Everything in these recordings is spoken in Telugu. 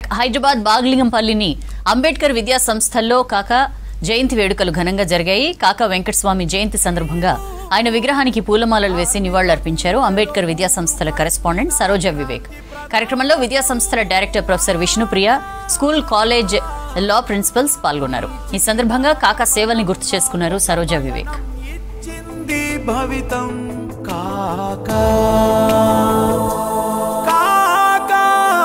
హైదరాబాద్ బాగ్లింగంపల్లిని అంబేద్కర్ విద్యా సంస్థల్లో కాక జయంతి వేడుకలు ఘనంగా జరిగాయి కాక వెంకటస్వామి జయంతి సందర్భంగా ఆయన విగ్రహానికి పూలమాలలు వేసి నివాళులర్పించారు అంబేద్కర్ విద్యా సంస్థల కరెస్పాండెంట్ సరోజ వివేక్ కార్యక్రమంలో విద్యా సంస్థల director professor Vishnupriya school college law principals పాల్గొన్నారు ఈ సందర్భంగా కాక సేవల్ని గుర్తు చేసుకున్నారు సరోజ వివేక్ ఇచ్చింది భవితం కాకా కాకా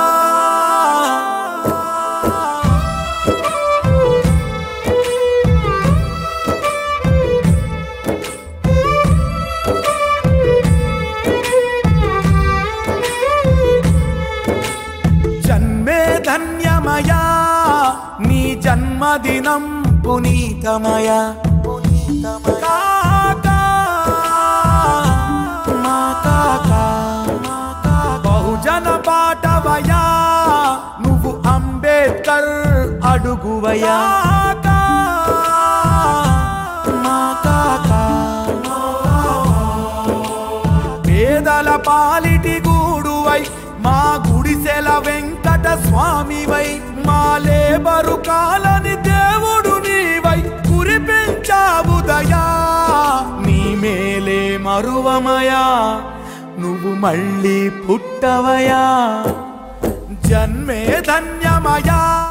జన్మే ధన్యమయా నీ జన్మదినం పునీతమయ కాకా, మా కాకా, బహుజన పాటవయా నువ్వు అంబేద్కర్ అడుగువయా కాకా, మా కాకా, పేదల పాలిటి గూడువై మా గుడిసెల వెంకట స్వామివై మా లేబరు కాలని దేవుడు నీవై కురిపించావుదయా నీ మేలే మరువమయా నువ్వు మళ్ళీ పుట్టవయా జన్మే ధన్యమయా